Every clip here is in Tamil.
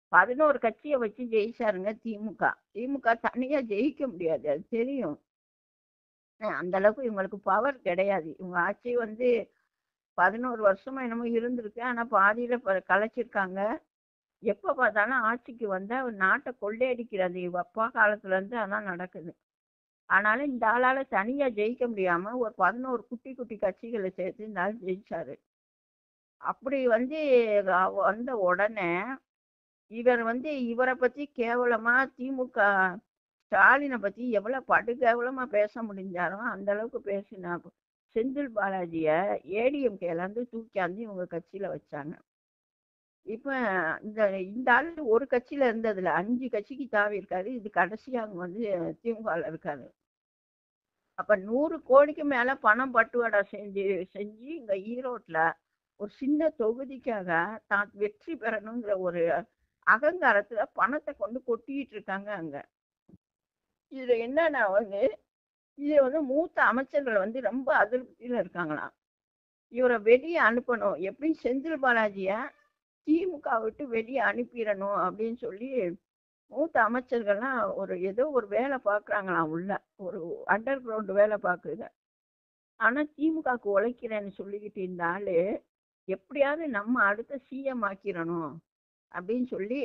பதினோரு கட்சியை வச்சு ஜெயிச்சாருங்க திமுக திமுக தனியா ஜெயிக்க முடியாது அது தெரியும் அஹ் அந்த அளவுக்கு இவங்களுக்கு பவர் கிடையாது இவங்க ஆட்சி வந்து பதினோரு வருஷமா என்னமோ இருந்திருக்கு ஆனா பாதியில ப- கலைச்சிருக்காங்க எப்ப பார்த்தாலும் ஆட்சிக்கு வந்தா நாட்டை கொள்ளையடிக்கிறது இவ அப்பா காலத்துல இருந்து அதான் நடக்குது ஆனாலும் இந்த ஆளால தனியா ஜெயிக்க முடியாம ஒரு பதினோரு குட்டி குட்டி கட்சிகளை சேர்த்து இந்த ஆள் ஜெயிச்சாரு அப்படி வந்து அவ- வந்த உடனே இவர் வந்து இவரை பத்தி கேவலமா திமுக ஸ்டாலினை பத்தி எவ்வளவு படுகேவலமா பேச முடிஞ்சாரோ அந்த அளவுக்கு பேசினா செந்தில் பாலாஜிய ஏடிஎம்கேல இருந்து தூக்கியாந்து இவங்க கட்சியில வச்சாங்க இப்ப இந்த இந்த ஆள் ஒரு கட்சியில இருந்ததுல அஞ்சு கட்சிக்கு தாவி இருக்காரு இது கடைசியா அவங்க வந்து திமுகல இருக்காரு அப்ப நூறு கோடிக்கு மேல பணம் பட்டுவாடா செஞ்சு செஞ்சு இங்க ஈரோட்ல ஒரு சின்ன தொகுதிக்காக தான் வெற்றி பெறணுங்கிற ஒரு அகங்காரத்துல பணத்தை கொண்டு கொட்டிட்டு இருக்காங்க அங்க இதுல என்னன்னா வந்து இது வந்து மூத்த அமைச்சர்கள் வந்து ரொம்ப அதிருப்தியில இருக்காங்களாம் இவரை வெளியே அனுப்பணும் எப்படி செந்தில் பாலாஜிய திமுக விட்டு வெளியே அனுப்பிடணும் அப்படின்னு சொல்லி மூத்த அமைச்சர்கள்லாம் ஒரு ஏதோ ஒரு வேலை பார்க்குறாங்களாம் உள்ள ஒரு அண்டர் கிரவுண்ட் வேலை பார்க்குது ஆனா திமுகவுக்கு உழைக்கிறேன்னு சொல்லிக்கிட்டு இந்த ஆளு எப்படியாவது நம்ம அடுத்த சிஎம் ஆக்கிடணும் அப்படின்னு சொல்லி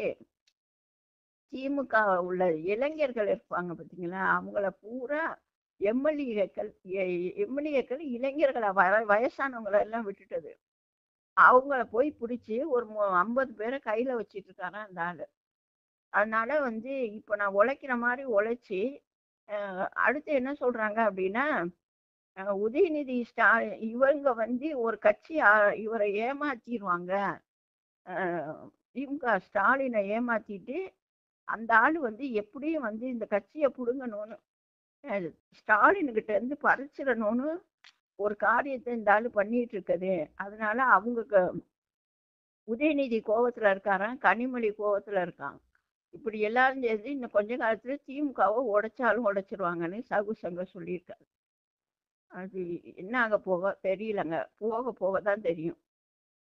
திமுக உள்ள இளைஞர்கள் இருப்பாங்க பார்த்தீங்களா அவங்கள பூரா எம்எல்ஏக்கள் எம்எல்ஏக்கள் இளைஞர்களை வய வயசானவங்களை எல்லாம் விட்டுட்டது அவங்கள போய் பிடிச்சி ஒரு ஐம்பது பேரை கையில வச்சிட்டு இருக்காராம் அந்த ஆளு அதனால வந்து இப்போ நான் உழைக்கிற மாதிரி உழைச்சி அஹ், அடுத்து என்ன சொல்றாங்க அப்படின்னா அஹ், உதயநிதி ஸ்டா இவங்க வந்து ஒரு கட்சி ஆ- இவரை ஏமாத்திடுவாங்க அஹ், திமுக ஸ்டாலினை ஏமாத்திட்டு அந்த ஆள் வந்து எப்படியும் வந்து இந்த கட்சியை பிடுங்கணும்னு அஹ், ஸ்டாலின் கிட்ட இருந்து பறிச்சிடணும்னு ஒரு காரியத்தை இந்த ஆள் பண்ணிட்டு இருக்குது அதனால அவங்க க- உதயநிதி கோவத்துல இருக்காராம் கனிமொழி கோவத்துல இருக்கான் இப்படி எல்லாரும் சேர்ந்து இன்னும் கொஞ்ச காலத்துல திமுகவை உடைச்சாலும் உடைச்சிருவாங்கன்னு சகு சங்கம் சொல்லியிருக்காரு அது என்ன ஆக போக தெரியலங்க போக போக தான் தெரியும்